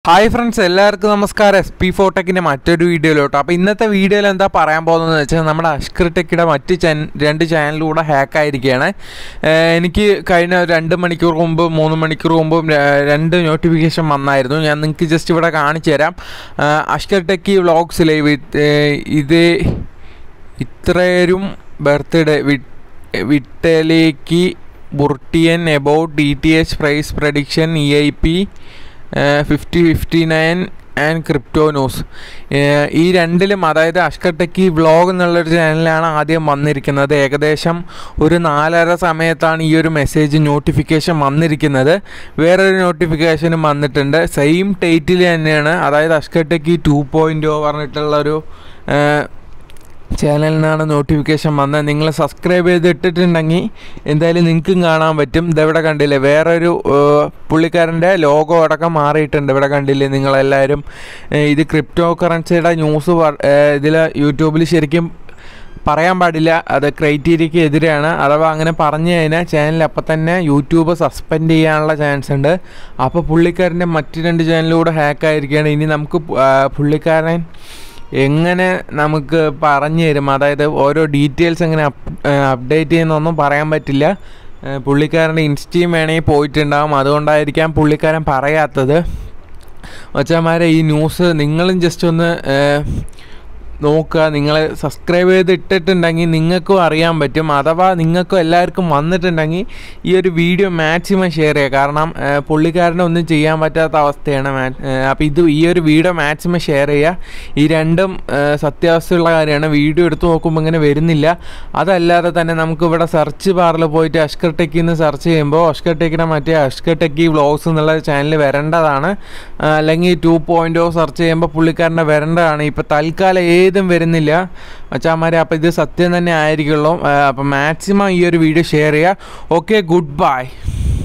hi friends എല്ലാവർക്കും നമസ്കാരം S P ഫോട്ടെക്കിൻ്റെ മറ്റൊരു വീഡിയോയിലോട്ടോ അപ്പോൾ ഇന്നത്തെ വീഡിയോയിൽ എന്താ പറയാൻ പോകുന്നതെന്ന് വെച്ചാൽ നമ്മുടെ അഷ്കർ ടെക്കിയുടെ മറ്റ് ചാൻ രണ്ട് ചാനലിലൂടെ ഹാക്ക് ആയിരിക്കുകയാണ് ഏഹ് എനിക്ക് കഴിഞ്ഞ ഒരു രണ്ട് മണിക്കൂർ മുമ്പ് മൂന്ന് മണിക്കൂർ മുമ്പും ര- രണ്ട് നോട്ടിഫിക്കേഷൻ വന്നായിരുന്നു ഞാൻ നിങ്ങൾക്ക് ജസ്റ്റ് ഇവിടെ കാണിച്ചു തരാം ഏഹ് അഷ്കർ ടെക്കി വ്ളോഗ്സ് ലൈവ് ഇത് ഇത്രയും ബർത്ത്ഡേ വിട്ടലേക്ക് ബുർട്ടിയൻ about D T H price prediction E I P fifty fifty nine and crypto news ഈ രണ്ടിലും അതായത് അഷ്കർ ടെക്കി വ്ളോഗ് എന്നുള്ളൊരു ചാനലാണ് ആദ്യം വന്നിരിക്കുന്നത് ഏകദേശം ഒരു നാലര സമയത്താണ് ഈ ഒരു മെസ്സേജ് നോട്ടിഫിക്കേഷൻ വന്നിരിക്കുന്നത് വേറൊരു നോട്ടിഫിക്കേഷനും വന്നിട്ടുണ്ട് സെയിം ടൈറ്റിൽ തന്നെയാണ് അതായത് Ashkar techy two point O പറഞ്ഞിട്ടുള്ളൊരു ഏഹ്, ചാനലിൽ നിന്നാണ് നോട്ടിഫിക്കേഷൻ വന്നത് നിങ്ങൾ സബ്സ്ക്രൈബ് ചെയ്ത് ഇട്ടിട്ടുണ്ടെങ്കിൽ എന്തായാലും നിങ്ങൾക്കും കാണാൻ പറ്റും ഇതെവിടെ കണ്ടില്ലേ വേറൊരു ഏഹ്, പുള്ളിക്കാരൻ്റെ ലോഗോ അടക്കം മാറിയിട്ടുണ്ട് ഇവിടെ കണ്ടില്ലേ നിങ്ങളെല്ലാവരും ഏഹ്, ഇത് ക്രിപ്റ്റോ കറൻസിയുടെ ന്യൂസ് ഇതിൽ യൂട്യൂബിൽ ശരിക്കും പറയാൻ പാടില്ല അത് ക്രൈറ്റീരിയയ്ക്ക് എതിരെയാണ് അഥവാ അങ്ങനെ പറഞ്ഞു കഴിഞ്ഞാൽ ചാനൽ അപ്പം തന്നെ യൂട്യൂബ് സസ്പെൻഡ് ചെയ്യാനുള്ള ചാൻസ് ഉണ്ട് അപ്പോൾ പുള്ളിക്കാരൻ്റെ മറ്റ് രണ്ട് ചാനലിലൂടെ ഹാക്ക് ആയിരിക്കുകയാണ് ഇനി നമുക്ക് പു- ആ, പുള്ളിക്കാരൻ എങ്ങനെ നമുക്ക് പറഞ്ഞു തരും അതായത് ഓരോ ഡീറ്റെയിൽസ് എങ്ങനെ അപ്ഡേറ്റ് ചെയ്യുന്നൊന്നും പറയാൻ പറ്റില്ല ഏഹ് പുള്ളിക്കാരൻ്റെ ഇൻസ്റ്റയും വേണമെങ്കിൽ പോയിട്ടുണ്ടാകും അതുകൊണ്ടായിരിക്കാം പുള്ളിക്കാരൻ പറയാത്തത് ഒച്ചമാരെ ഈ ന്യൂസ് നിങ്ങളും ജസ്റ്റ് ഒന്ന് ഏഹ്, നോക്കുക നിങ്ങൾ സബ്സ്ക്രൈബ് ചെയ്ത് ഇട്ടിട്ടുണ്ടെങ്കിൽ നിങ്ങൾക്കും അറിയാൻ പറ്റും അഥവാ നിങ്ങൾക്കും എല്ലാവർക്കും വന്നിട്ടുണ്ടെങ്കിൽ ഈ ഒരു വീഡിയോ മാക്സിമം ഷെയർ ചെയ്യുക കാരണം ഏഹ്, പുള്ളിക്കാരനെ ഒന്നും ചെയ്യാൻ പറ്റാത്ത അവസ്ഥയാണ് അപ്പോൾ ഇത് ഈ ഒരു വീഡിയോ മാക്സിമം ഷെയർ ചെയ്യുക ഈ രണ്ടും ഏഹ്, സത്യാവസ്ഥയുള്ള കാര്യമാണ് വീഡിയോ എടുത്ത് നോക്കുമ്പോൾ ഇങ്ങനെ വരുന്നില്ല അതല്ലാതെ തന്നെ നമുക്ക് ഇവിടെ സെർച്ച് ബാറിൽ പോയിട്ട് അഷ്കർ ടെക്കിൽ നിന്ന് സെർച്ച് ചെയ്യുമ്പോൾ അഷ്കർ ടെക്കിനെ മറ്റേ അഷ്കർ ടെക്കി വ്ളോഗ്സ് എന്നുള്ള ചാനൽ വരേണ്ടതാണ് ആ, അല്ലെങ്കിൽ ടു പോയിൻ്റ് ഓ സെർച്ച് ചെയ്യുമ്പോൾ പുള്ളിക്കാരൻ്റെ വരേണ്ടതാണ് ഇപ്പോൾ തൽക്കാലം ഏതും വരുന്നില്ല മച്ചാമാരെ അപ്പോൾ ഇത് സത്യം തന്നെ ആയിരിക്കുള്ളൂ അപ്പം മാക്സിമം ഈ ഒരു വീഡിയോ ഷെയർ ചെയ്യുക ഓക്കെ ഗുഡ് ബൈ